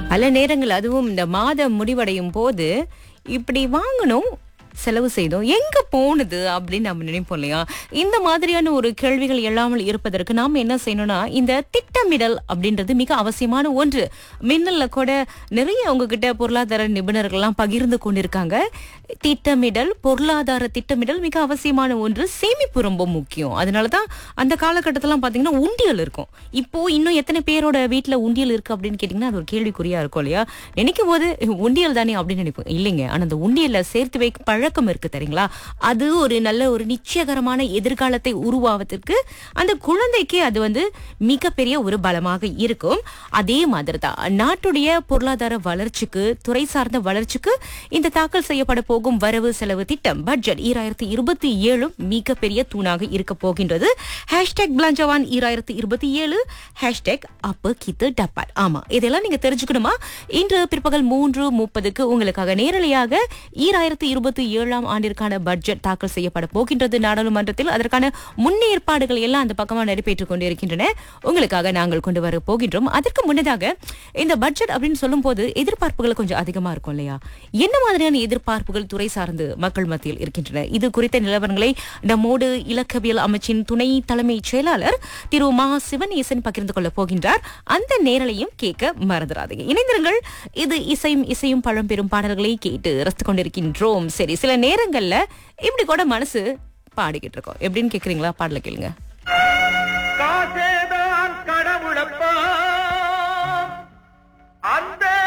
பல நேரங்கள் அதுவும் இந்த மாதம் முடிவடையும் போது இப்படி வாங்கணும் செலவு செய்தோம் எங்க போனது அப்படின்னு நம்ம நினைப்போம் இல்லையா இந்த மாதிரியான ஒரு கேள்விகள் இல்லாமல் இருப்பதற்கு நாம் என்ன செய்யணும்னா இந்த திட்டமிடல் அப்படின்றது மிக அவசியமான ஒன்று மின்னல்ல கூட நிறைய உங்ககிட்ட பொருளாதார நிபுணர்கள்லாம் பகிர்ந்து கொண்டிருக்காங்க திட்டமிடல் பொருளாதார திட்டமிடல் மிக அவசியமான ஒன்று சேமிப்பு ரொம்ப முக்கியம் அதனாலதான் அந்த காலகட்டத்திலாம் பாத்தீங்கன்னா உண்டியல் இருக்கும் இப்போ இன்னும் எத்தனை பேரோட வீட்ல உண்டியல் இருக்கு அப்படின்னு கேட்டீங்கன்னா அது ஒரு கேள்விக்குறியா இருக்கும் இல்லையா நினைக்கும் போது உண்டியல் தானே அப்படின்னு நினைப்போம் இல்லைங்க ஆனா அந்த உண்டியல்ல சேர்த்து வைக்க பழக்கம் இருக்கு தெரியுங்களா அது ஒரு நல்ல ஒரு நிச்சயகரமான எதிர்காலத்தை உருவாவதற்கு அந்த குழந்தைக்கு அது வந்து மிகப்பெரிய ஒரு பலமாக இருக்கும் அதே மாதிரி தான் நாட்டுடைய பொருளாதார வளர்ச்சிக்கு துறை சார்ந்த வளர்ச்சிக்கு இந்த தாக்கல் செய்யப்பட போகும் வரவு செலவு திட்டம் பட்ஜெட் ஈராயிரத்தி இருபத்தி ஏழும் மிகப்பெரிய தூணாக இருக்க போகின்றது ஹேஷ்டேக் பிளாஞ்சவான் ஈராயிரத்தி இருபத்தி ஏழு ஹேஷ்டேக் அப்ப கித்து டப்பாட் ஆமா இதெல்லாம் நீங்க தெரிஞ்சுக்கணுமா இன்று பிற்பகல் மூன்று முப்பதுக்கு உங்களுக்காக நேரலையாக ஈராயிரத்தி இருபத்தி ஏழாம் ஆண்டிற்கான பட்ஜெட் தாக்கல் செய்யப்பட போகின்றது நாடாளுமன்றத்தில் அதற்கான முன்னேற்பாடுகள் எல்லாம் அந்த பக்கமா நடைபெற்றுக் கொண்டிருக்கின்றன உங்களுக்காக நாங்கள் கொண்டு வர போகின்றோம் அதற்கு முன்னதாக இந்த பட்ஜெட் அப்படின்னு சொல்லும் போது எதிர்பார்ப்புகள் கொஞ்சம் அதிகமா இருக்கும் இல்லையா என்ன மாதிரியான எதிர்பார்ப்புகள் துறை சார்ந்து மக்கள் மத்தியில் இருக்கின்றன இது குறித்த நிலவரங்களை நம்மோடு இலக்கவியல் அமைச்சின் துணை தலைமைச் செயலாளர் திரு மா சிவனேசன் பகிர்ந்து கொள்ள போகின்றார் அந்த நேரலையும் கேட்க மறந்துடாதீங்க இணைந்திருங்கள் இது இசையும் இசையும் பழம்பெரும் பாடல்களை கேட்டு ரசித்து கொண்டிருக்கின்றோம் சரி சில நேரங்கள்ல இப்படி கூட மனசு பாடிக்கிட்டு இருக்கோம் எப்படின்னு கேக்குறீங்களா பாடல கேளுங்க